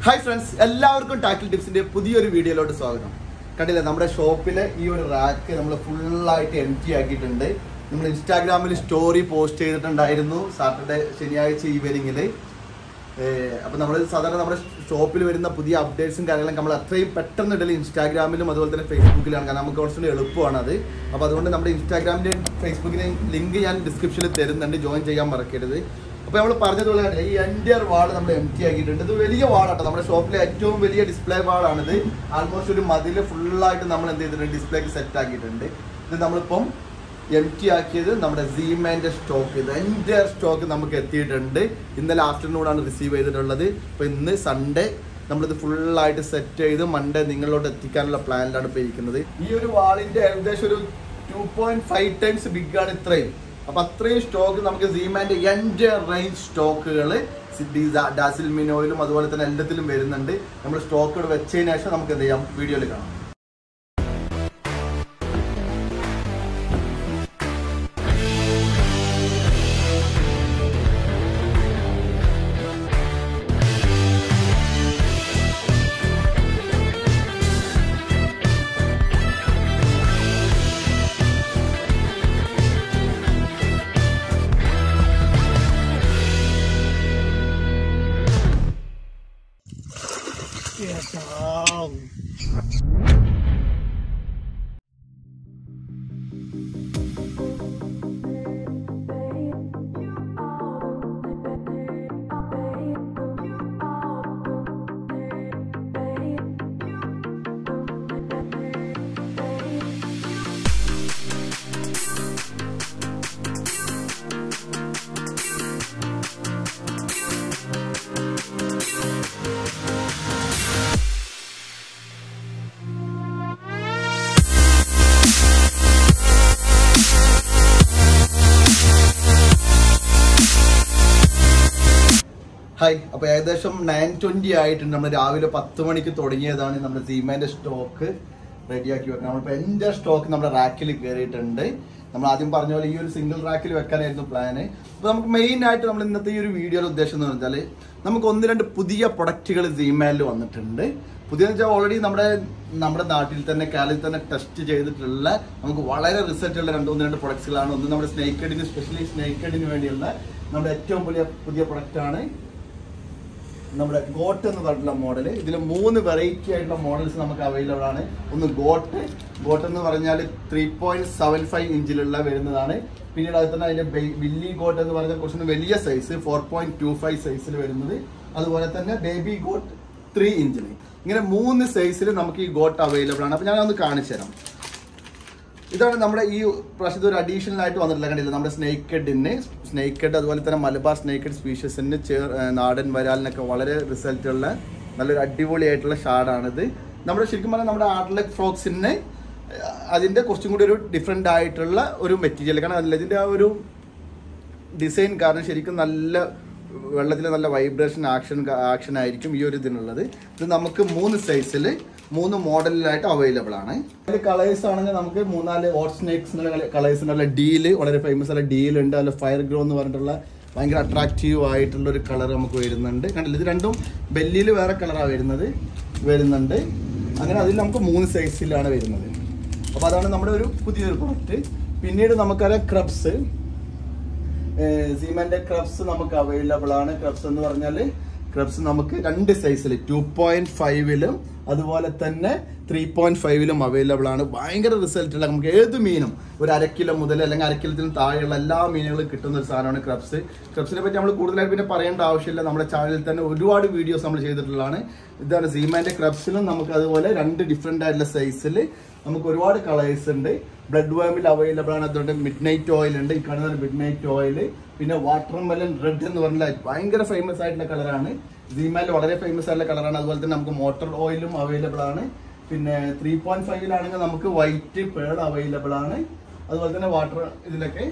hi friends എല്ലാവർക്കും tackle ടിപ്സിന്റെ പുതിയൊരു വീഡിയോയിലോട്ട് സ്വാഗതം കണ്ടില്ലേ നമ്മുടെ ഷോപ്പിലെ ഈ ഒരു റാക്ക് നമ്മൾ ഫുള്ളായിട്ട് എം ടി ആക്കിയിട്ടുണ്ട് നമ്മൾ ഇൻസ്റ്റാഗ്രാമിൽ സ്റ്റോറി പോസ്റ്റ് ചെയ്തിട്ടുണ്ടായിരുന്നു സാറ്റർഡേ ശനിയാഴ്ച ഈവനിങ്ങിൽ അപ്പോൾ നമ്മൾ സാധാരണ നമ്മുടെ ഷോപ്പിൽ വരുന്ന പുതിയ അപ്ഡേറ്റ്സും കാര്യങ്ങളും നമ്മൾ അത്രയും പെട്ടെന്ന് ഇടൽ ഇൻസ്റ്റാഗ്രാമിലും അതുപോലെ തന്നെ ഫേസ്ബുക്കിലാണ് കാരണം നമുക്ക് കുറച്ചുകൂടി എളുപ്പമാണ് അത് അപ്പോൾ അതുകൊണ്ട് നമ്മുടെ ഇൻസ്റ്റാഗ്രാമിൻ്റെയും ഫേസ്ബുക്കിൻ്റെയും ലിങ്ക് ഞാൻ ഡിസ്ക്രിപ്ഷനിൽ തരുന്നുണ്ട് ജോയിൻ ചെയ്യാൻ മറക്കരുത് അപ്പോൾ നമ്മൾ പറഞ്ഞതുപോലെ തന്നെ ഈ എൻ്റെ വാൾ നമ്മൾ എം ടി ആക്കിയിട്ടുണ്ട് ഇത് വലിയ വാളാട്ടോ നമ്മുടെ ഷോപ്പിലെ ഏറ്റവും വലിയ ഡിസ്പ്ലേ വാളാണിത് ആൾമോസ്റ്റ് ഒരു മതിൽ ഫുള്ളായിട്ട് നമ്മൾ എന്ത് ചെയ്തിട്ടുണ്ട് ഡിസ്പ്ലേക്ക് സെറ്റ് ആക്കിയിട്ടുണ്ട് ഇത് നമ്മളിപ്പം എം ടി ആക്കിയത് നമ്മുടെ സീമാൻ്റെ സ്റ്റോക്ക് ഇത് എൻ്റെ സ്റ്റോക്ക് നമുക്ക് എത്തിയിട്ടുണ്ട് ഇന്നലെ ആഫ്റ്റർനൂണാണ് റിസീവ് ചെയ്തിട്ടുള്ളത് അപ്പോൾ ഇന്ന് സൺഡേ നമ്മളിത് ഫുള്ളായിട്ട് സെറ്റ് ചെയ്ത് മൺഡേ നിങ്ങളിലോട്ട് എത്തിക്കാനുള്ള പ്ലാനിലാണ് ഇപ്പോൾ ഇരിക്കുന്നത് ഈ ഒരു വാളിൻ്റെ ഏകദേശം ഒരു two point five times big ആണ് ഇത്രയും അപ്പൊ അത്രയും സ്റ്റോക്ക് നമുക്ക് സീമാൻ്റെ എൻ്റെ റേഞ്ച് സ്റ്റോക്കുകൾ ഡാസിൽ മിനോയിലും അതുപോലെ തന്നെ എല്ലാത്തിലും വരുന്നുണ്ട് നമ്മൾ സ്റ്റോക്കുകൾ വെച്ചതിന് ശേഷം നമുക്ക് എന്ത് ചെയ്യാം വീഡിയോയിൽ കാണാം ഹായ് അപ്പോൾ ഏകദേശം നയൻ ട്വന്റി ആയിട്ടുണ്ട് നമ്മൾ രാവിലെ പത്ത് മണിക്ക് തുടങ്ങിയതാണ് നമ്മുടെ സീമാൻ്റെ സ്റ്റോക്ക് റെഡിയാക്കി വെക്കണം നമ്മളിപ്പോൾ എൻ്റെ സ്റ്റോക്ക് നമ്മുടെ റാക്കിൽ കയറിയിട്ടുണ്ട് നമ്മൾ ആദ്യം പറഞ്ഞ പോലെ ഈ ഒരു സിംഗിൾ റാക്കിൽ വെക്കാനായിരുന്നു പ്ലാന് അപ്പോൾ നമുക്ക് മെയിൻ ആയിട്ട് നമ്മൾ ഇന്നത്തെ ഈ ഒരു വീഡിയോയുടെ ഉദ്ദേശം എന്ന് പറഞ്ഞാൽ നമുക്ക് ഒന്ന് രണ്ട് പുതിയ പ്രൊഡക്റ്റുകൾ സീമാനിൽ വന്നിട്ടുണ്ട് പുതിയെന്ന് വെച്ചാൽ ഓൾറെഡി നമ്മുടെ നമ്മുടെ നാട്ടിൽ തന്നെ കാലിൽ തന്നെ ടെസ്റ്റ് ചെയ്തിട്ടുള്ള നമുക്ക് വളരെ റിസൾട്ട് ഉള്ള രണ്ട് ഒന്ന് രണ്ട് പ്രൊഡക്ട്സുകളാണ് ഒന്ന് നമ്മുടെ സ്നേക്കഡിന് സ്പെഷ്യലി സ്നേക്കഡിന് വേണ്ടിയുള്ള നമ്മുടെ ഏറ്റവും വലിയ പുതിയ പ്രൊഡക്റ്റാണ് നമ്മുടെ ഗോട്ട് എന്ന് പറഞ്ഞിട്ടുള്ള മോഡൽ ഇതിൽ മൂന്ന് വെറൈറ്റി ആയിട്ടുള്ള മോഡൽസ് നമുക്ക് അവൈലബിൾ ആണ് ഒന്ന് ഗോട്ട് ഗോട്ട് എന്ന് പറഞ്ഞാൽ ത്രീ പോയിന്റ് സെവൻ ഫൈവ് ഇഞ്ചിലുള്ള വരുന്നതാണ് പിന്നീട് അത് തന്നെ അതിന്റെ ബില്ലി ഗോട്ട് എന്ന് പറഞ്ഞാൽ കുറച്ചുകൂടി വലിയ size four point two five സൈസിൽ വരുന്നത് അതുപോലെ തന്നെ ബേബി ഗോട്ട് ത്രീ ഇഞ്ചിൽ ഇങ്ങനെ മൂന്ന് സൈസിൽ നമുക്ക് ഈ ഗോട്ട് അവൈലബിൾ ആണ് അപ്പൊ ഞാൻ ഒന്ന് കാണിച്ചു തരാം ഇതാണ് നമ്മുടെ ഈ പ്രാവശ്യത്തെ ഒരു അഡീഷണൽ ആയിട്ട് വന്നിട്ടില്ല കണ്ടില്ല നമ്മുടെ സ്നേക്കഡിന് സ്നേക്കഡ് അതുപോലെ തന്നെ മലബാർ സ്നേക്കഡ് സ്പീഷ്യസിന് ചേർ നാടൻ വരാലിനൊക്കെ വളരെ റിസൾട്ട് ഉള്ള നല്ലൊരു അടിപൊളിയായിട്ടുള്ള ഷാഡാണിത് നമ്മുടെ ശരിക്കും പറഞ്ഞാൽ നമ്മുടെ ആർട്ട്ലക് ഫ്രോക്സിന് അതിൻ്റെ കുറച്ചും കൂടി ഒരു ഡിഫറെൻ്റ് ആയിട്ടുള്ള ഒരു മെറ്റീരിയൽ കാരണം അതിൽ ഇതിൻ്റെ ആ ഒരു ഡിസൈൻ കാരണം ശരിക്കും നല്ല വെള്ളത്തിൽ നല്ല വൈബ്രേഷൻ ആക്ഷൻ ആക്ഷൻ ആയിരിക്കും ഈ ഒരു ഇതിനുള്ളത് ഇത് നമുക്ക് മൂന്ന് സൈസിൽ മൂന്ന് മോഡലിലായിട്ട് അവൈലബിൾ ആണ് അതിൽ കളേഴ്സ് ആണെങ്കിൽ നമുക്ക് മൂന്നാല് ഓട്ട് സ്നേക്സ് കളേഴ്സ് നല്ല ഡീല് വളരെ ഫേമസ് ആയ ഡീൽ ഉണ്ട് അതിൽ ഫയർ ഗ്രോ എന്ന് പറഞ്ഞിട്ടുള്ള ഭയങ്കര അട്രാക്റ്റീവ് ആയിട്ടുള്ള ഒരു കളർ നമുക്ക് വരുന്നുണ്ട് കണ്ടില്ല ഇത് രണ്ടും ബെല്ലിയിൽ വേറെ കളറാണ് വരുന്നത് വരുന്നുണ്ട് അങ്ങനെ അതിൽ നമുക്ക് മൂന്ന് സൈസിലാണ് വരുന്നത് അപ്പോൾ അതാണ് നമ്മുടെ ഒരു പുതിയൊരു പ്രൊഡക്റ്റ് പിന്നീട് നമുക്കറിയാം ക്രബ്സ് സീമന്റെ ക്രബ്സ് നമുക്ക് അവൈലബിൾ ആണ് ക്രബ്സ് എന്ന് പറഞ്ഞാൽ ക്രബ്സ് നമുക്ക് രണ്ട് സൈസിൽ ടു പോയിന്റ് ഫൈവിലും അതുപോലെ തന്നെ ത്രീ പോയിന്റ് ഫൈവിലും അവൈലബിൾ ആണ് ഭയങ്കര റിസൾട്ട് ഉള്ള നമുക്ക് ഏത് മീനും ഒരു അര കിലോ മുതൽ അല്ലെങ്കിൽ അര കിലോത്തിന് താഴെയുള്ള എല്ലാ മീനുകളും കിട്ടുന്ന ഒരു സാധനമാണ് ക്രബ്സ് ക്രബ്സിനെ പറ്റി നമ്മൾ കൂടുതലായിട്ട് പിന്നെ പറയേണ്ട ആവശ്യമില്ല നമ്മുടെ ചാനലിൽ തന്നെ ഒരുപാട് വീഡിയോസ് നമ്മൾ ചെയ്തിട്ടുള്ളതാണ് ഇതാണ് സീമാന്റെ ക്രബ്സിലും നമുക്ക് അതുപോലെ രണ്ട് ഡിഫറെന്റ് ആയിട്ടുള്ള സൈസിൽ നമുക്ക് ഒരുപാട് കളേഴ്സ് ഉണ്ട് ബ്ലഡ് വേമിൽ അവൈലബിൾ ആണ് അതുകൊണ്ട് മിഡ് നൈറ്റ് ഓയിൽ ഉണ്ട് ഈ കാണുന്ന മിഡ് നൈറ്റ് ഓയിൽ പിന്നെ വാട്ടർ മെലൻ റെഡ് എന്ന് പറഞ്ഞാൽ ഭയങ്കര ഫേമസ് ആയിട്ടുള്ള കളറാണ് സീമാൽ വളരെ ഫേമസ് ആയിട്ടുള്ള കളറാണ് അതുപോലെ തന്നെ നമുക്ക് മോട്ടർ ഓയിലും അവൈലബിൾ ആണ് പിന്നെ ത്രീ പോയിന്റ് ഫൈവിലാണെങ്കിൽ നമുക്ക് വൈറ്റ് പേൾ അവൈലബിൾ ആണ് അതുപോലെ തന്നെ വാട്ടർ ഇതിലൊക്കെ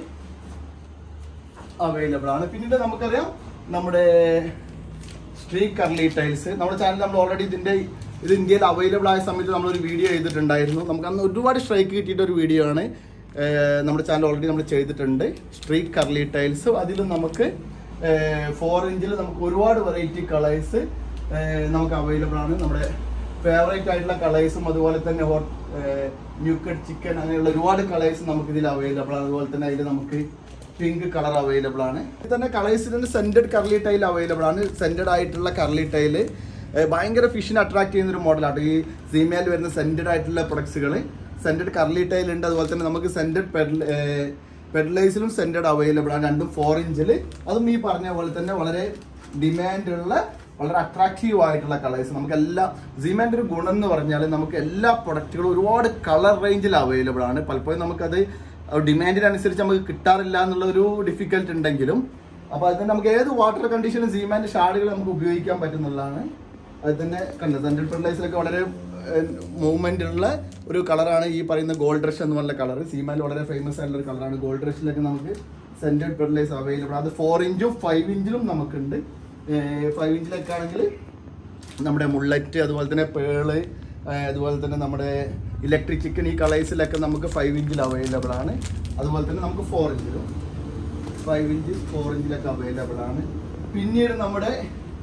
അവൈലബിൾ ആണ് പിന്നീട് നമുക്കറിയാം നമ്മുടെ സ്ട്രീക്ക് കർലി ടൈൽസ് നമ്മുടെ ചാനൽ നമ്മൾ ഓൾറെഡി ഇതിന്റെ ഇത് ഇന്ത്യയിൽ അവൈലബിൾ ആയ സമയത്ത് നമ്മളൊരു വീഡിയോ ചെയ്തിട്ടുണ്ടായിരുന്നു നമുക്ക് അന്ന് ഒരുപാട് സ്ട്രൈക്ക് കിട്ടിയിട്ട് ഒരു വീഡിയോ ആണ് ഏഹ് നമ്മുടെ ചാനൽ ഓൾറെഡി നമ്മൾ ചെയ്തിട്ടുണ്ട് സ്ട്രീറ്റ് കർലി ടൈൽസ് അതിലും നമുക്ക് ഫോർ ഇഞ്ചിൽ നമുക്ക് ഒരുപാട് വെറൈറ്റി കളേഴ്സ് നമുക്ക് അവൈലബിൾ ആണ് നമ്മുടെ ഫേവറേറ്റ് ആയിട്ടുള്ള കളേഴ്സും അതുപോലെ തന്നെ ഹോട്ട് ന്യൂക്കഡ് ചിക്കൻ അങ്ങനെയുള്ള ഒരുപാട് കളേഴ്സ് നമുക്ക് ഇതിൽ അവൈലബിൾ ആണ് അതുപോലെ തന്നെ അതിൽ നമുക്ക് പിങ്ക് കളർ അവൈലബിൾ ആണ് ഇത് തന്നെ കളേഴ്സിൽ തന്നെ സെന്റഡ് കർലി ടൈൽ അവൈലബിൾ ആണ് സെന്റഡ് ആയിട്ടുള്ള കർലി ടൈല് ഭയങ്കര ഫിഷിനെ അട്രാക്ട് ചെയ്യുന്ന ഒരു മോഡലാണ് ഈ സീമയിൽ വരുന്ന സെന്റഡ് ആയിട്ടുള്ള പ്രൊഡക്ട്സുകൾ സെന്റഡ് കർലി ടൈൽ ഉണ്ട് അതുപോലെ തന്നെ നമുക്ക് സെന്റഡ് പെഡലൈസിലും സെന്റഡ് അവൈലബിൾ ആണ് രണ്ടും ഫോർ ഇഞ്ചിൽ അതും ഈ പറഞ്ഞ പോലെ തന്നെ വളരെ ഡിമാൻഡ് ഉള്ള വളരെ അട്രാക്റ്റീവ് ആയിട്ടുള്ള കളേഴ്സ് നമുക്ക് എല്ലാ സീമാൻ്റെ ഒരു ഗുണം എന്ന് പറഞ്ഞാൽ നമുക്ക് എല്ലാ പ്രൊഡക്റ്റുകളും ഒരുപാട് കളർ റേഞ്ചിൽ അവൈലബിൾ ആണ് പലപ്പോഴും നമുക്കത് ഡിമാൻഡിനനുസരിച്ച് നമുക്ക് കിട്ടാറില്ല എന്നുള്ള ഒരു ഡിഫിക്കൽട്ട് ഉണ്ടെങ്കിലും അപ്പോൾ അത് തന്നെ നമുക്ക് ഏത് വാട്ടർ കണ്ടീഷനും സീമാൻ്റെ ഷാഡുകൾ നമുക്ക് ഉപയോഗിക്കാൻ പറ്റുന്നതാണ് അത് തന്നെ കണ്ടത് സെൻട്രൽ ഫെർട്ടിലൈസറൊക്കെ വളരെ മൂവ്മെന്റ് ഉള്ള ഒരു കളറാണ് ഈ പറയുന്ന ഗോൾഡ് റഷ് എന്ന് പറഞ്ഞ കളർ സീമാനിൽ വളരെ ഫേമസ് ആയിട്ടുള്ള ഒരു കളറാണ് ഗോൾഡ് റഷിലൊക്കെ നമുക്ക് സെൻറ്റഡ് ഫെർട്ടിലൈസർ അവൈലബിൾ അത് ഫോർ ഇഞ്ചും ഫൈവ് ഇഞ്ചിലും നമുക്കുണ്ട് ഫൈവ് ഇഞ്ചിലൊക്കെ ആണെങ്കിൽ നമ്മുടെ മുള്ളറ്റ് അതുപോലെ തന്നെ പേള് അതുപോലെ തന്നെ നമ്മുടെ ഇലക്ട്രിക് ചിക്കൻ ഈ കളേഴ്സിലൊക്കെ നമുക്ക് ഫൈവ് ഇഞ്ചിൽ അവൈലബിൾ ആണ് അതുപോലെ തന്നെ നമുക്ക് ഫോർ ഇഞ്ചിലും ഫൈവ് ഇഞ്ച് ഫോർ ഇഞ്ചിലൊക്കെ അവൈലബിൾ ആണ് പിന്നീട് നമ്മുടെ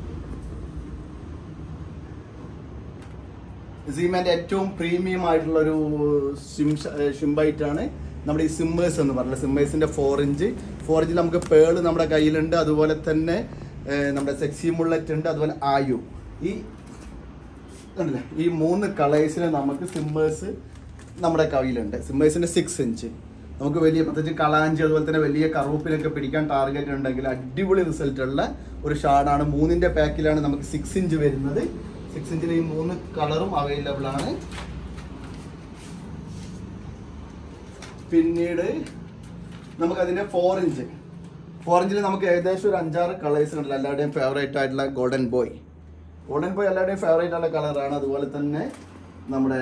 സീമാൻ്റെ ഏറ്റവും പ്രീമിയം ആയിട്ടുള്ള ഒരു സിം ഷിംബൈറ്റ് ആണ് നമ്മുടെ ഈ സിമ്മേഴ്സ് എന്ന് പറഞ്ഞത് സിമ്മേഴ്സിന്റെ ഫോർ ഇഞ്ച് ഫോർ ഇഞ്ചിൽ നമുക്ക് പേള് നമ്മുടെ കയ്യിലുണ്ട് അതുപോലെ തന്നെ ഏർ, നമ്മുടെ സെക്സി മുള്ളറ്റ് ഉണ്ട് അതുപോലെ ആയു ഈ കണ്ടില്ലേ ഈ മൂന്ന് കളേഴ്സിന് നമുക്ക് സിമ്മേഴ്സ് നമ്മുടെ കയ്യിലുണ്ട് സിമ്മേഴ്സിന്റെ സിക്സ് ഇഞ്ച് നമുക്ക് വലിയ പ്രത്യേകിച്ച് കളാഞ്ചി അതുപോലെ തന്നെ വലിയ കറുപ്പിലൊക്കെ പിടിക്കാൻ ടാർഗറ്റ് ഉണ്ടെങ്കിൽ അടിപൊളി റിസൾട്ട് ഉള്ള ഒരു ഷാഡാണ് മൂന്നിന്റെ പാക്കിലാണ് നമുക്ക് സിക്സ് ഇഞ്ച് വരുന്നത് സിക്സ് ഇഞ്ചിന് ഈ മൂന്ന് കളറും അവൈലബിൾ ആണ് പിന്നീട് നമുക്ക് അതിന്റെ ഫോർ ഇഞ്ച് ഫോർ ഇഞ്ചിൽ നമുക്ക് ഏകദേശം ഒരു അഞ്ചാറ് കളേഴ്സ് ഉണ്ടല്ലോ എല്ലാവരുടെയും ഫേവറേറ്റ് ആയിട്ടുള്ള ഗോൾഡൻ ബോയ് ഗോൾഡൻ ബോയ് എല്ലാവരുടെയും ഫേവറേറ്റ് ആയിട്ടുള്ള കളറാണ് അതുപോലെ തന്നെ നമ്മുടെ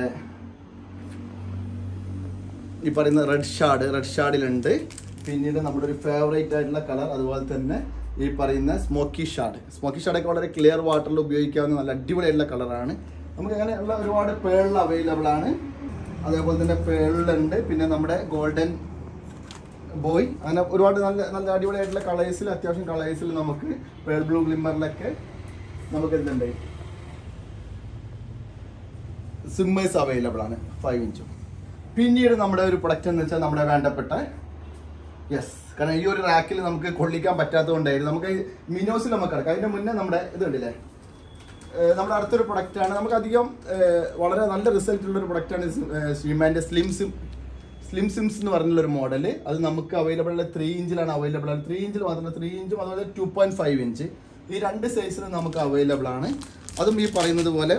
ഈ പറയുന്ന റെഡ് ഷാഡ് റെഡ് ഷാഡിലുണ്ട് പിന്നീട് നമ്മുടെ ഒരു ഫേവറേറ്റ് ആയിട്ടുള്ള കളർ അതുപോലെ തന്നെ ഈ പറയുന്ന സ്മോക്കി ഷാഡ് സ്മോക്കി ഷാഡൊക്കെ വളരെ ക്ലിയർ വാട്ടറിൽ ഉപയോഗിക്കാവുന്ന നല്ല അടിപൊളിയായിട്ടുള്ള കളറാണ് നമുക്ക് അങ്ങനെയുള്ള ഒരുപാട് പേളിൽ അവൈലബിൾ ആണ് അതേപോലെ തന്നെ പേളിലുണ്ട് പിന്നെ നമ്മുടെ ഗോൾഡൻ ബോയ് അങ്ങനെ ഒരുപാട് നല്ല നല്ല അടിപൊളിയായിട്ടുള്ള കളേഴ്സിൽ അത്യാവശ്യം കളേഴ്സിൽ നമുക്ക് പേൾ ബ്ലൂ ഗ്ലിമ്മറിലൊക്കെ നമുക്ക് എന്തുണ്ട് സിമ്മേഴ്സ് അവൈലബിൾ ആണ് ഫൈവ് ഇഞ്ചും പിന്നീട് നമ്മുടെ ഒരു പ്രൊഡക്റ്റ് എന്ന് വെച്ചാൽ നമ്മുടെ വേണ്ടപ്പെട്ട യെസ് കാരണം ഈ ഒരു റാക്കിൽ നമുക്ക് കൊള്ളിക്കാൻ പറ്റാത്തതുകൊണ്ടായിരുന്നു നമുക്ക് മിനോസിൽ നമുക്ക് കിടക്കാം അതിന്റെ മുന്നേ നമ്മുടെ ഇത് കണ്ടില്ലേ ഏഹ് നമ്മുടെ അടുത്തൊരു പ്രൊഡക്റ്റ് ആണ് നമുക്ക് അധികം ഏഹ് വളരെ നല്ല റിസൾട്ട് ഉള്ള ഒരു പ്രൊഡക്റ്റ് ആണ് ശ്രീമാൻ്റെ സ്ലിം സിം സ്ലിം സിംസ് എന്ന് പറഞ്ഞുള്ള ഒരു മോഡൽ അത് നമുക്ക് അവൈലബിൾ ഉള്ള ത്രീ ഇഞ്ചിലാണ് അവൈലബിൾ ആണ് ത്രീ ഇഞ്ചിൽ മാത്രമല്ല ത്രീ ഇഞ്ചും അതുപോലെ ടു പോയിന്റ് ഫൈവ് ഇഞ്ച് ഈ രണ്ട് സൈസിലും നമുക്ക് അവൈലബിൾ ആണ് അതും ഈ പറയുന്നത് പോലെ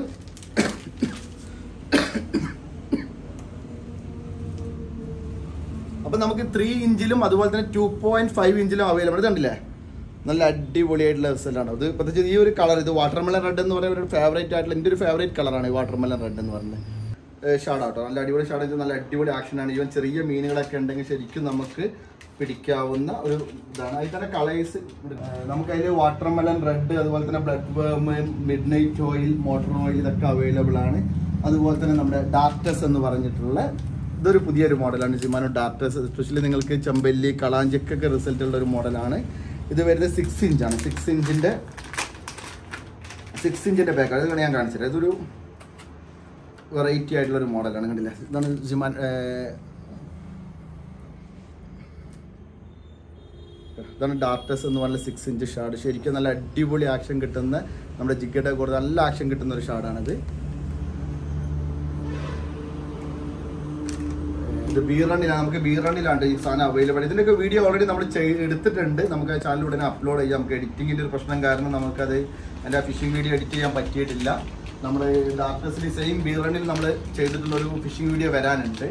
അപ്പൊ നമുക്ക് ത്രീ ഇഞ്ചിലും അതുപോലെ തന്നെ ടു പോയിന്റ് ഫൈവ് ഇഞ്ചിലും അവൈലബിൾ കണ്ടില്ലേ നല്ല അടിപൊളിയായിട്ടുള്ള റിസൾട്ട് ആണ് അത് പ്രത്യേകിച്ച് ഈ ഒരു കളർ ഇത് വാട്ടർമെലൻ റെഡ് എന്ന് പറയുന്ന ഒരു ഫേവറേറ്റ് ആയിട്ടുള്ള എൻ്റെ ഒരു ഫേവറേറ്റ് കളറാണ് ഈ വാട്ടർമെലൻ റെഡ് എന്ന് പറയുന്നത് ഷാഡ് ആട്ടോ നല്ല അടിപൊളി ഷാഡ് വെച്ചാൽ നല്ല അടിപൊളി ആക്ഷനാണ് ഈവൻ ചെറിയ മീനുകളൊക്കെ ഉണ്ടെങ്കിൽ ശരിക്കും നമുക്ക് പിടിക്കാവുന്ന ഒരു ഇതാണ് അതിൽ തന്നെ കളേഴ്സ് നമുക്ക് അതിൽ വാട്ടർമെലൻ റെഡ് അതുപോലെ തന്നെ blood worm midnight oil motor oil ഇതൊക്കെ അവൈലബിൾ ആണ് അതുപോലെ തന്നെ നമ്മുടെ ഡാർട്ടസ് എന്ന് പറഞ്ഞിട്ടുള്ള ഇതൊരു പുതിയൊരു മോഡലാണ് ജിമാനോ ഡാർട്ടസ് എസ്പെഷ്യലി നിങ്ങൾക്ക് ചെമ്പല്ലി കളാഞ്ചിക്കൊക്കെ റിസൾട്ട് ഉള്ള ഒരു മോഡലാണ് ഇത് വരുന്നത് സിക്സ് ഇഞ്ചാണ് സിക്സ് ഇഞ്ചിന്റെ സിക്സ് ഇഞ്ചിന്റെ പാക്ക് അത് ഞാൻ കാണിച്ചത് ഇതൊരു വെറൈറ്റി ആയിട്ടുള്ള ഒരു മോഡലാണ് കണ്ടില്ല ഇതാണ് ജിമാൻ ഏർ, ഇതാണ് ഡാർട്ടസ് എന്ന് പറഞ്ഞ സിക്സ് ഇഞ്ച് ഷാഡ് ശരിക്കും നല്ല അടിപൊളി ആക്ഷൻ കിട്ടുന്ന നമ്മുടെ ജിഗയുടെ കൂടെ നല്ല ആക്ഷൻ കിട്ടുന്ന ഒരു ഷാഡാണിത് ഇത് ബീറണ്ണിലാണ് നമുക്ക് ബീറണ്ണിലാണ് ഈ സാധനം അവൈലബിൾ ഇതിൻ്റെയൊക്കെ വീഡിയോ ഓൾറെഡി നമ്മൾ എടുത്തിട്ടുണ്ട് നമുക്ക് ആ ചാനൽ ഉടനെ അപ്ലോഡ് ചെയ്യാം നമുക്ക് എഡിറ്റിങ്ങിൻ്റെ ഒരു പ്രശ്നം കാരണം നമുക്കത് അതിൻ്റെ ഫിഷിംഗ് വീഡിയോ എഡിറ്റ് ചെയ്യാൻ പറ്റിയിട്ടില്ല നമ്മൾ ഡാർട്ടസിൽ സെയിം ബീറണ്ണിൽ നമ്മൾ ചെയ്തിട്ടുള്ള ഒരു ഫിഷിംഗ് വീഡിയോ വരാനുണ്ട്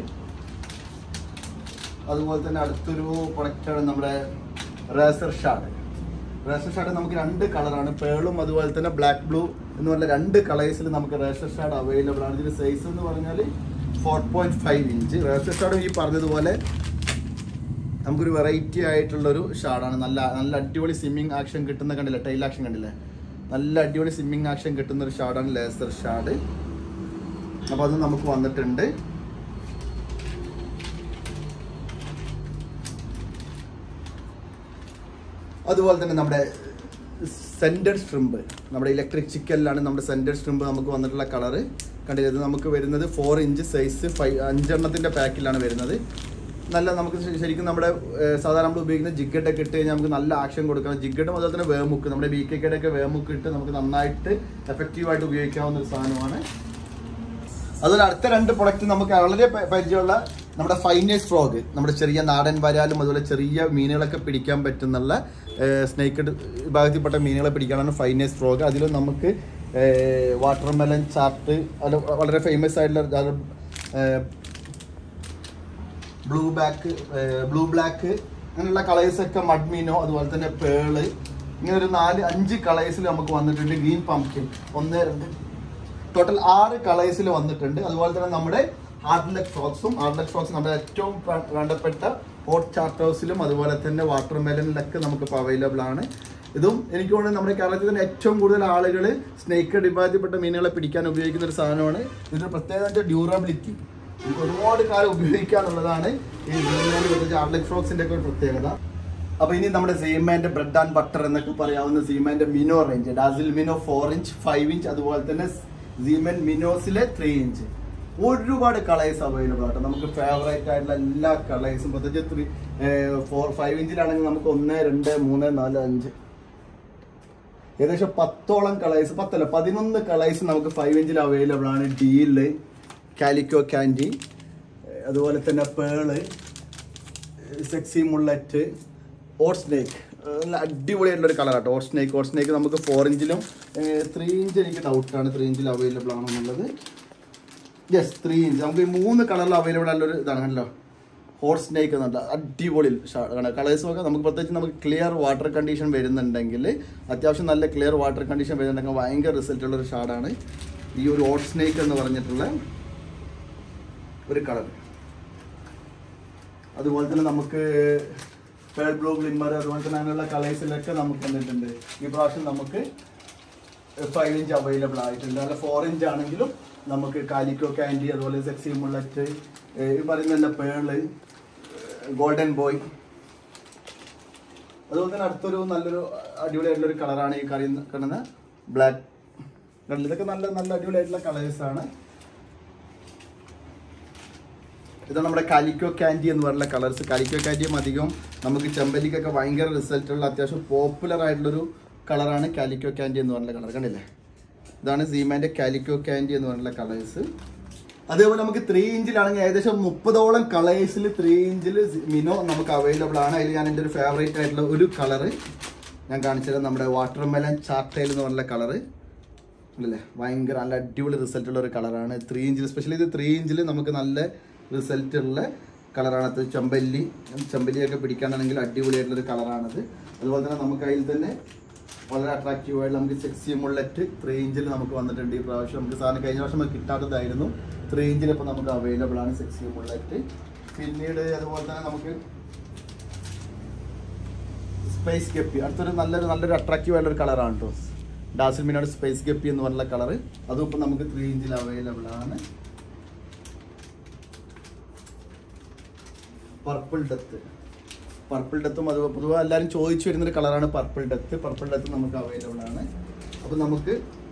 അതുപോലെ തന്നെ അടുത്തൊരു പ്രൊഡക്റ്റാണ് നമ്മുടെ റേസർ ഷാഡ് റേസർ ഷാഡ് നമുക്ക് രണ്ട് കളറാണ് പേളും അതുപോലെ തന്നെ ബ്ലാക്ക് ബ്ലൂ എന്ന് പറഞ്ഞ രണ്ട് കളേഴ്സിൽ നമുക്ക് റേസർ ഷാഡ് അവൈലബിൾ ആണ് ഇതിന്റെ സൈസ് എന്ന് പറഞ്ഞാൽ four point five inch razor ഷാഡും ഈ പറഞ്ഞതുപോലെ നമുക്കൊരു വെറൈറ്റി ആയിട്ടുള്ളൊരു ഷാഡാണ് നല്ല നല്ല അടിപൊളി സ്വിമ്മിങ് ആക്ഷൻ കിട്ടുന്ന കണ്ടില്ല ടൈൽ ആക്ഷൻ കണ്ടില്ലേ നല്ല അടിപൊളി സ്വിമ്മിങ് ആക്ഷൻ കിട്ടുന്ന ഒരു ഷാഡാണ് ലേസർ ഷാഡ് അപ്പോൾ അത് നമുക്ക് വന്നിട്ടുണ്ട് അതുപോലെ തന്നെ നമ്മുടെ സെൻറ്റഡ് സ്ട്രിമ്പ് നമ്മുടെ ഇലക്ട്രിക് ചിക്കനിലാണ് നമ്മുടെ സെൻറ്റഡ് സ്ട്രിമ്പ് നമുക്ക് വന്നിട്ടുള്ള കളറ് കണ്ടില്ല ഇത് നമുക്ക് വരുന്നത് ഫോർ ഇഞ്ച് സൈസ് ഫൈവ് അഞ്ചെണ്ണത്തിൻ്റെ പാക്കിലാണ് വരുന്നത് നല്ല നമുക്ക് ശ- ശരിക്കും നമ്മുടെ ഏഹ്, സാധാരണ നമ്മൾ ഉപയോഗിക്കുന്ന ജിഗഡ് ഒക്കെ ഇട്ട് കഴിഞ്ഞാൽ നമുക്ക് നല്ല ആക്ഷൻ കൊടുക്കണം ജിഗഡും അതുപോലെ തന്നെ വേമുക്ക് നമ്മുടെ ബി കെ ഒക്കെ വേമുക്ക് ഇട്ട് നമുക്ക് നന്നായിട്ട് എഫക്റ്റീവായിട്ട് ഉപയോഗിക്കാവുന്ന ഒരു സാധനമാണ് അതുപോലെ അടുത്ത രണ്ട് പ്രൊഡക്റ്റ് നമുക്ക് വളരെ പ- പരിചയമുള്ള നമ്മുടെ ഫൈനേഴ്സ് ഫ്രോഗ് നമ്മുടെ ചെറിയ നാടൻ വരാലും അതുപോലെ ചെറിയ മീനുകളൊക്കെ പിടിക്കാൻ പറ്റുന്നുള്ള സ്നേക്ക് വിഭാഗത്തിൽപ്പെട്ട മീനുകളെ പിടിക്കാനാണ് ഫൈനേഴ്സ് ഫ്രോഗ് അതിലും നമുക്ക് വാട്ടർ മെലൻ ചാർട്ട് അത് വളരെ ഫേമസ് ആയിട്ടുള്ള ബ്ലൂ ബാക്ക് ബ്ലൂ ബ്ലാക്ക് അങ്ങനെയുള്ള കളേഴ്സ് ഒക്കെ മഡ്മീനോ അതുപോലെ തന്നെ പേള് ഇങ്ങനെ ഒരു നാല് അഞ്ച് കളേഴ്സിൽ നമുക്ക് വന്നിട്ടുണ്ട് ഗ്രീൻ പംകിൻ ഒന്ന് രണ്ട് ടോട്ടൽ ആറ് കളേഴ്സിൽ വന്നിട്ടുണ്ട് അതുപോലെ തന്നെ നമ്മുടെ ഹാർഡ്ലക് ഫ്രോക്സും ഹാർഡ്ലക് ഫ്രോക്സ് നമ്മുടെ ഏറ്റവും പ്ര- വേണ്ടപ്പെട്ട ഹോട്ട് ചാർട്ടേഴ്സിലും അതുപോലെ തന്നെ വാട്ടർ മെലനിലൊക്കെ നമുക്കിപ്പോൾ അവൈലബിൾ ആണ് ഇതും എനിക്ക് തോന്നുന്നു നമ്മുടെ കേരളത്തിൽ തന്നെ ഏറ്റവും കൂടുതൽ ആളുകൾ സ്നേക്ക് ഡിപ്പാർട്ട്മെൻറ്റപ്പെട്ട മീനുകളെ പിടിക്കാൻ ഉപയോഗിക്കുന്ന ഒരു സാധനമാണ് ഇതിന്റെ പ്രത്യേകത ഡ്യൂറബിലിറ്റി നമുക്ക് ഒരുപാട് കാലം ഉപയോഗിക്കാനുള്ളതാണ് ഈ ഹാർഡ്ലക് ഫ്രോക്സിന്റെ ഒക്കെ ഒരു പ്രത്യേകത അപ്പൊ ഇനി നമ്മുടെ സീമാന്റെ ബ്രെഡ് ആൻഡ് ബട്ടർ എന്നൊക്കെ പറയാവുന്ന സീമാന്റെ minnow range dazzle minnow four inch five inch അതുപോലെ തന്നെ സീമൻ മിനോസിലെ ത്രീ ഇഞ്ച് ഒരുപാട് കളേഴ്സ് അവൈലബിൾ ആട്ടോ നമുക്ക് ഫേവറേറ്റ് ആയിട്ടുള്ള എല്ലാ കളേഴ്സും പ്രത്യേകിച്ച് ത്രീ ഫോർ ഫൈവ് ഇഞ്ചിലാണെങ്കിൽ നമുക്ക് ഒന്ന് രണ്ട് മൂന്ന് നാല് അഞ്ച് ഏകദേശം പത്തോളം കളേഴ്സ് പത്തല്ല പതിനൊന്ന് കളേഴ്സ് നമുക്ക് ഫൈവ് ഇഞ്ചിൽ അവൈലബിൾ ആണ് ഡീല് കാലിക്കോ ക്യാൻഡി അതുപോലെ തന്നെ പേള് സെക്സി മുള്ളറ്റ് ഓട്ട് സ്നേക്ക് നല്ല അടിപൊളിയായിട്ടുള്ള ഒരു കളറാട്ടോ ഓട്ട് സ്നേക്ക് ഓട്ട് സ്നേക്ക് നമുക്ക് ഫോർ ഇഞ്ചിലും ത്രീ ഇഞ്ച് എനിക്ക് ഡൗട്ടാണ് ത്രീ ഇഞ്ചിൽ അവൈലബിൾ ആണെന്നുള്ളത് യെസ് ത്രീ ഇഞ്ച് നമുക്ക് ഈ മൂന്ന് കളറിൽ അവൈലബിൾ ആയിട്ടുള്ള ഒരു ഇതാണല്ലോ ഹോട്ട് സ്നേക്ക് എന്നുണ്ട് അടിപൊളി കളേഴ്സും ഒക്കെ നമുക്ക് പ്രത്യേകിച്ച് നമുക്ക് ക്ലിയർ വാട്ടർ കണ്ടീഷൻ വരുന്നുണ്ടെങ്കിൽ അത്യാവശ്യം നല്ല ക്ലിയർ വാട്ടർ കണ്ടീഷൻ വരുന്നുണ്ടെങ്കിൽ ഭയങ്കര റിസൾട്ട് ഉള്ള ഒരു ഷാഡാണ് ഈ ഒരു ഹോട്ട് സ്നേക്ക് എന്ന് പറഞ്ഞിട്ടുള്ള ഒരു കളർ അതുപോലെ തന്നെ നമുക്ക് പേൾ ബ്ലൂ ഗ്ലിമ്മർ അതുപോലെ തന്നെ അങ്ങനെയുള്ള കളേഴ്സിലൊക്കെ നമുക്ക് വന്നിട്ടുണ്ട് ഈ പ്രാവശ്യം നമുക്ക് ഫൈവ് ഇഞ്ച് അവൈലബിൾ ആയിട്ടുണ്ട് അല്ല ഫോർ ഇഞ്ച് ആണെങ്കിലും നമുക്ക് കാലിക്കോ ക്യാൻഡി അതുപോലെ സെക്സി മുള്ളറ്റ് ഈ പറയുന്ന തന്നെ പേള് ഗോൾഡൻ ബോയ് അതുപോലെ തന്നെ അടുത്തൊരു നല്ലൊരു അടിപൊളിയായിട്ടുള്ള ഒരു കളറാണ് ഈ കറി കാണുന്ന ബ്ലാക്ക് ഇതൊക്കെ നല്ല നല്ല അടിപൊളിയായിട്ടുള്ള കളേഴ്സ് ആണ് ഇത് നമ്മുടെ കാലിക്കോ ക്യാൻഡി എന്ന് പറയുന്ന കളേഴ്സ് കാലിക്കോ ക്യാൻഡിയും അധികം നമുക്ക് ചെമ്പല്ലിക്കൊക്കെ ഭയങ്കര റിസൾട്ട് ഉള്ള അത്യാവശ്യം പോപ്പുലർ ആയിട്ടുള്ളൊരു കളറാണ് കാലിക്കോ ക്യാൻഡി എന്ന് പറഞ്ഞ കളർ കണ്ടില്ലേ ഇതാണ് സീമാന്റെ കാലിക്കോ ക്യാൻഡി എന്ന് പറഞ്ഞ കളേഴ്സ് അതേപോലെ നമുക്ക് ത്രീ ഇഞ്ചിലാണെങ്കിൽ ഏകദേശം മുപ്പതോളം കളേഴ്സിൽ ത്രീ ഇഞ്ചിൽ മിനോ നമുക്ക് അവൈലബിൾ ആണ് അതിൽ ഞാൻ എൻ്റെ ഒരു ഫേവറേറ്റ് ആയിട്ടുള്ള ഒരു കളറ് ഞാൻ കാണിച്ചത് നമ്മുടെ വാട്ടർ മെലൻ ചാർട്ടൈൽ എന്ന് പറഞ്ഞ കളറ് അല്ലേ ഭയങ്കര നല്ല അടിപൊളി റിസൾട്ട് ഉള്ള ഒരു കളറാണ് ത്രീ ഇഞ്ചിൽ സ്പെഷ്യലി ഇത് ത്രീ ഇഞ്ചിൽ നമുക്ക് നല്ല റിസൾട്ട് ഉള്ള കളറാണ് അത് ചെമ്പല്ലി ചെമ്പല്ലിയൊക്കെ പിടിക്കാനാണെങ്കിൽ അടിപൊളിയായിട്ടുള്ള ഒരു കളറാണത് അതുപോലെ തന്നെ നമുക്ക് അതിൽ തന്നെ വളരെ അട്രാക്റ്റീവ് ആയിട്ട് നമുക്ക് സെക്സി മുള്ളറ്റ് ത്രീ ഇഞ്ചിൽ നമുക്ക് വന്നിട്ടുണ്ട് ഈ പ്രാവശ്യം നമുക്ക് സാധനം കഴിഞ്ഞ വർഷം നമുക്ക് കിട്ടാത്തതായിരുന്നു ത്രീ ഇഞ്ചിൽ ഇപ്പോൾ നമുക്ക് അവൈലബിൾ ആണ് സെക്സി മുള്ളറ്റ് പിന്നീട് അതുപോലെ തന്നെ നമുക്ക് സ്പേസ് ഗപ്പി അടുത്തൊരു നല്ലൊരു നല്ലൊരു അട്രാക്റ്റീവ് ആയിട്ടുള്ള ഒരു കളറാണ് കേട്ടോ ഡാസിൽ മീനോട് സ്പേസ് ഗപ്പി എന്ന് പറഞ്ഞ കളറ് അതും ഇപ്പം നമുക്ക് ത്രീ ഇഞ്ചിൽ അവൈലബിൾ ആണ് പർപ്പിൾ ഡെത്ത് പർപ്പിൾ ഡെത്തും അത് പൊതുവെ എല്ലാവരും ചോദിച്ചു വരുന്നൊരു കളറാണ് പർപ്പിൾ ഡെത്ത് പർപ്പിൾ ഡെത്ത് നമുക്ക് അവൈലബിൾ ആണ് അപ്പം നമുക്ക്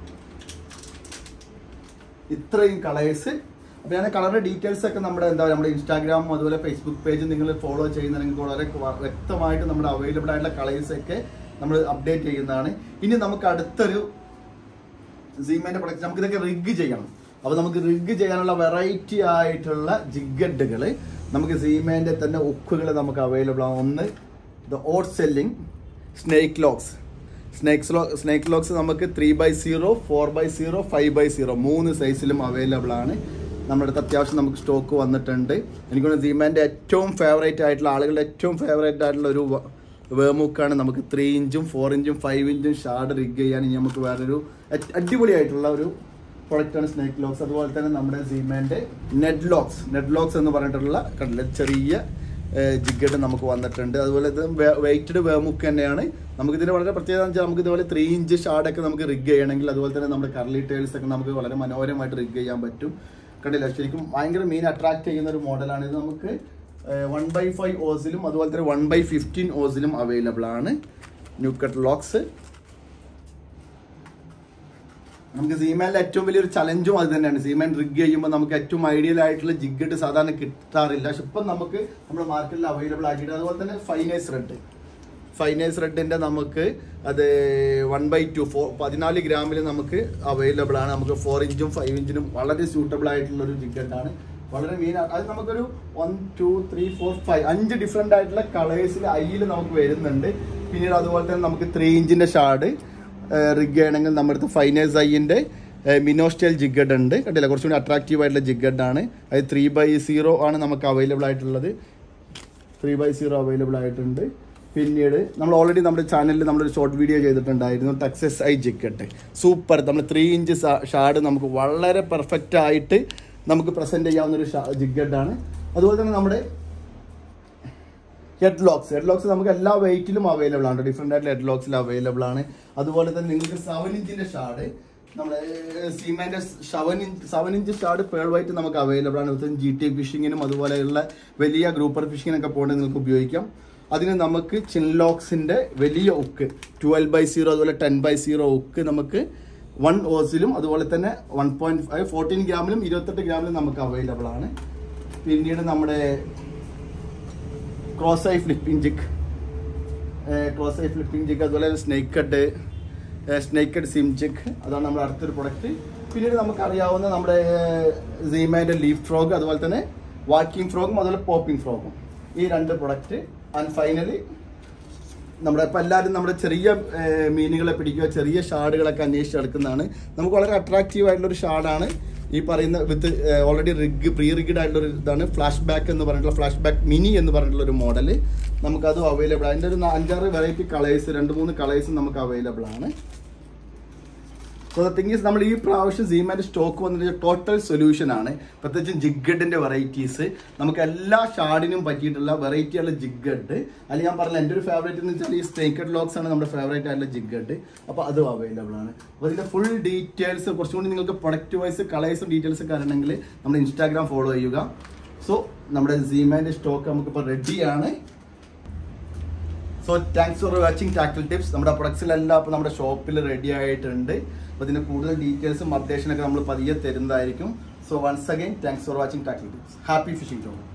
ഇത്രയും കളേഴ്സ് അപ്പോൾ ഞാൻ കളറിന്റെ ഡീറ്റെയിൽസ് ഒക്കെ നമ്മുടെ എന്താ പറയുക നമ്മുടെ ഇൻസ്റ്റാഗ്രാമും അതുപോലെ ഫേസ്ബുക്ക് പേജ് നിങ്ങൾ ഫോളോ ചെയ്യുന്നുണ്ടെങ്കിൽ വളരെ വ- വ്യക്തമായിട്ട് നമ്മുടെ അവൈലബിൾ ആയിട്ടുള്ള കളേഴ്സ് ഒക്കെ നമ്മൾ അപ്ഡേറ്റ് ചെയ്യുന്നതാണ് ഇനി നമുക്ക് അടുത്തൊരു സീമേന്റെ പ്രൊഡക്റ്റ് നമുക്ക് ഇതൊക്കെ റിഗ് ചെയ്യണം അപ്പോൾ നമുക്ക് റിഗ് ചെയ്യാനുള്ള വെറൈറ്റി ആയിട്ടുള്ള ജിഗഡുകൾ നമുക്ക് സീമേന്റെ തന്നെ ഉക്കുകൾ നമുക്ക് അവൈലബിൾ ആണ് ഒന്ന് the out selling snake locks snakes low snake locks നമുക്ക് three by zero four by zero five by zero മൂന്ന് സൈസിലും അവൈലബിൾ ആണ് നമ്മുടെ അടുത്ത് അത്യാവശ്യം നമുക്ക് സ്റ്റോക്ക് വന്നിട്ടുണ്ട് എനിക്ക് തോന്നുന്നു സീമാൻ്റെ ഏറ്റവും ഫേവറേറ്റ് ആയിട്ടുള്ള ആളുകളുടെ ഏറ്റവും ഫേവറേറ്റ് ആയിട്ടുള്ള ഒരു വ- വേമുക്കാണ് നമുക്ക് ത്രീ ഇഞ്ചും ഫോർ ഇഞ്ചും ഫൈവ് ഇഞ്ചും ഷാർഡ് റിഗ് ചെയ്യാൻ ഇനി നമുക്ക് വേറൊരു അറ്റ്- അടിപൊളിയായിട്ടുള്ള ഒരു പ്രൊഡക്റ്റാണ് സ്നേക്ക് ലോക്സ് അതുപോലെ തന്നെ നമ്മുടെ സീമാൻ്റെ നെഡ് ലോക്സ് നെഡ് ലോക്സ് എന്ന് പറഞ്ഞിട്ടുള്ള കണ്ടില്ല ചെറിയ ജിഗഡ് നമുക്ക് വന്നിട്ടുണ്ട് അതുപോലെ ഇത് വെയിറ്റഡ് വേമുക്ക് തന്നെയാണ് നമുക്ക് ഇതിന് വളരെ പ്രത്യേകത എന്ന് വെച്ചാൽ നമുക്ക് ഇതുപോലെ ത്രീ ഇഞ്ച് ഷാർഡൊക്കെ നമുക്ക് റിഗ് ചെയ്യണമെങ്കിൽ അതുപോലെ തന്നെ നമ്മുടെ കർലി ടേൽസ് ഒക്കെ നമുക്ക് വളരെ മനോഹരമായിട്ട് റിഗ് ചെയ്യാൻ പറ്റും കണ്ടില്ല ശരിക്കും ഭയങ്കര മീൻ അട്രാക്ട് ചെയ്യുന്ന ഒരു മോഡലാണ് ഇത് നമുക്ക് വൺ ബൈ ഫൈവ് ഓസിലും അതുപോലെ തന്നെ വൺ ബൈ ഫിഫ്റ്റീൻ ഓസിലും അവൈലബിൾ ആണ് ന്യൂ കട്ട് ലോക്സ് നമുക്ക് സീമാനിലെ ഏറ്റവും വലിയൊരു ചലഞ്ചും അത് തന്നെയാണ് സീമാൻ റിഗ് ചെയ്യുമ്പോൾ നമുക്ക് ഏറ്റവും ഐഡിയൽ ആയിട്ടുള്ള ജിഗഡ് സാധാരണ കിട്ടാറില്ല പക്ഷെ ഇപ്പം നമുക്ക് നമ്മുടെ മാർക്കറ്റിൽ അവൈലബിൾ ആക്കിയിട്ട് അതുപോലെ തന്നെ ഫൈനേഴ്സ് റെഡ് ഫൈനേഴ്സ് റെഡിന്റെ നമുക്ക് അത് വൺ ബൈ ടു ഫോർ പതിനാല് ഗ്രാമിൽ നമുക്ക് അവൈലബിൾ ആണ് നമുക്ക് ഫോർ ഇഞ്ചും ഫൈവ് ഇഞ്ചിനും വളരെ സ്യൂട്ടബിൾ ആയിട്ടുള്ള ഒരു ജിഗഡ് ആണ് വളരെ മീൻ അത് നമുക്കൊരു one two three four five അഞ്ച് ഡിഫറെന്റ് ആയിട്ടുള്ള കളേഴ്സിൽ ഐയിൽ നമുക്ക് വരുന്നുണ്ട് പിന്നീട് അതുപോലെ തന്നെ നമുക്ക് ത്രീ ഇഞ്ചിന്റെ ഷാഡ് റിഗ് ചെയ്യണമെങ്കിൽ നമ്മുടെ അടുത്ത് ഫൈനേഴ്സ് ഐന്റെ മിനോസ്റ്റൈൽ ജിഗഡ് ഉണ്ട് കണ്ടില്ല കുറച്ചും കൂടി അട്രാക്റ്റീവ് ആയിട്ടുള്ള ജിഗഡ് ആണ് അത് ത്രീ ബൈ സീറോ ആണ് നമുക്ക് അവൈലബിൾ ആയിട്ടുള്ളത് ത്രീ ബൈ സീറോ അവൈലബിൾ ആയിട്ടുണ്ട് പിന്നീട് നമ്മൾ ഓൾറെഡി നമ്മുടെ ചാനലിൽ നമ്മളൊരു ഷോർട്ട് വീഡിയോ ചെയ്തിട്ടുണ്ടായിരുന്നു ടക്സസ് ഐ ജിക്കറ്റ് സൂപ്പർ നമ്മൾ ത്രീ ഇഞ്ച് ഷാഡ് നമുക്ക് വളരെ പെർഫെക്റ്റ് ആയിട്ട് നമുക്ക് പ്രസന്റ് ചെയ്യാവുന്ന ഒരു ജിഗഡാണ് അതുപോലെ തന്നെ നമ്മുടെ ഹെഡ് ലോക്സ് ഹെഡ് ലോക്സ് നമുക്ക് എല്ലാ വെയിറ്റിലും അവൈലബിൾ ആണ് ഡിഫറെൻ്റ് ആയിട്ടുള്ള ഹെഡ് ലോക്സിൽ അവൈലബിൾ ആണ് അതുപോലെ തന്നെ നിങ്ങൾക്ക് സെവൻ ഇഞ്ചിന്റെ ഷാഡ് നമ്മുടെ സീമാൻ്റെ seven inch seven inch shad pearl white നമുക്ക് അവൈലബിൾ ആണ് ജി ടി ഫിഷിങ്ങിനും അതുപോലെയുള്ള വലിയ ഗ്രൂപ്പർ ഫിഷിങ്ങിനൊക്കെ പോകേണ്ടത് നിങ്ങൾക്ക് ഉപയോഗിക്കാം അതിന് നമുക്ക് ചിൻലോക്സിന്റെ വലിയ ഉക്ക് ട്വൽവ് ബൈ സീറോ അതുപോലെ ടെൻ ബൈ സീറോ ഉക്ക് നമുക്ക് വൺ ഓസിലും അതുപോലെ തന്നെ വൺ പോയിന്റ് ഫൈവ് ഫോർട്ടീൻ ഗ്രാമിലും ഇരുപത്തെട്ട് ഗ്രാമിലും നമുക്ക് അവൈലബിൾ ആണ് പിന്നീട് നമ്മുടെ cross eye flipping jig cross eye flipping jig അതുപോലെ snake cut snake cut swim jig അതാണ് നമ്മുടെ അടുത്തൊരു പ്രൊഡക്റ്റ് പിന്നീട് നമുക്കറിയാവുന്ന നമ്മുടെ സീമേൻ്റെ ലീഫ് ഫ്രോഗ് അതുപോലെ തന്നെ വാക്കിംഗ് ഫ്രോഗും അതുപോലെ പോപ്പിംഗ് ഫ്രോഗും ഈ രണ്ട് പ്രൊഡക്റ്റ് ആൻഡ് ഫൈനലി നമ്മുടെ ഇപ്പം എല്ലാവരും നമ്മുടെ ചെറിയ ഏർ, മീനുകളെ പിടിക്കുക ചെറിയ ഷാഡുകളൊക്കെ അന്വേഷിച്ച് നടക്കുന്നതാണ് നമുക്ക് വളരെ അട്രാക്റ്റീവ് ആയിട്ടുള്ള ഒരു ഷാഡാണ് ഈ പറയുന്ന with already rig pre rigged ആയിട്ടുള്ള ഒരു ഇതാണ് ഫ്ലാഷ് ബാക്ക് എന്ന് പറഞ്ഞിട്ടുള്ള ഫ്ലാഷ് ബാക്ക് മിനി എന്ന് പറഞ്ഞിട്ടുള്ള ഒരു മോഡൽ നമുക്കത് അവൈലബിൾ അതിൻ്റെ ഒരു നാ- അഞ്ചാറ് വെറൈറ്റി കളേഴ്സ് രണ്ട് മൂന്ന് കളേഴ്സ് നമുക്ക് അവൈലബിൾ ആണ് സോ ദ തിങ് ഈസ് നമ്മൾ ഈ പ്രാവശ്യം സീമാൻ്റെ സ്റ്റോക്ക് വന്നിട്ട് ടോട്ടൽ സൊല്യൂഷൻ ആണ് പ്രത്യേകിച്ചും ജിഗഡിന്റെ വെറൈറ്റീസ് നമുക്ക് എല്ലാ ഷാഡിനും പറ്റിയിട്ടുള്ള വെറൈറ്റി ഉള്ള ജിഗഡ് അല്ലെങ്കിൽ ഞാൻ പറഞ്ഞ എൻ്റെ ഒരു ഫേവറേറ്റ് എന്ന് വെച്ചാൽ ഈ സ്നേക്കഡ് ലോക്സ് ആണ് നമ്മുടെ ഫേവറേറ്റ് ആയിട്ടുള്ള ജിഗഡ് അപ്പോൾ അതും അവൈലബിൾ ആണ് അപ്പോൾ ഇതിന്റെ ഫുൾ ഡീറ്റെയിൽസ് കുറച്ചും കൂടി നിങ്ങൾക്ക് പ്രൊഡക്റ്റ് വൈസ് കളേഴ്സും ഡീറ്റെയിൽസ് ഒക്കെ അറിയണമെങ്കിൽ നമ്മുടെ ഇൻസ്റ്റാഗ്രാം ഫോളോ ചെയ്യുക സോ നമ്മുടെ സീമാൻ്റെ സ്റ്റോക്ക് നമുക്കിപ്പോൾ റെഡിയാണ് so thanks for watching tackle tips നമ്മുടെ പ്രൊഡക്ട്സിലെല്ലാം ഇപ്പോൾ നമ്മുടെ ഷോപ്പിൽ റെഡി ആയിട്ടുണ്ട് അപ്പോൾ ഇതിന് കൂടുതൽ ഡീറ്റെയിൽസും അപ്ഡേഷനൊക്കെ നമ്മൾ പതിയെ തരുന്നതായിരിക്കും so once again thanks for watching tackle tips happy fishing job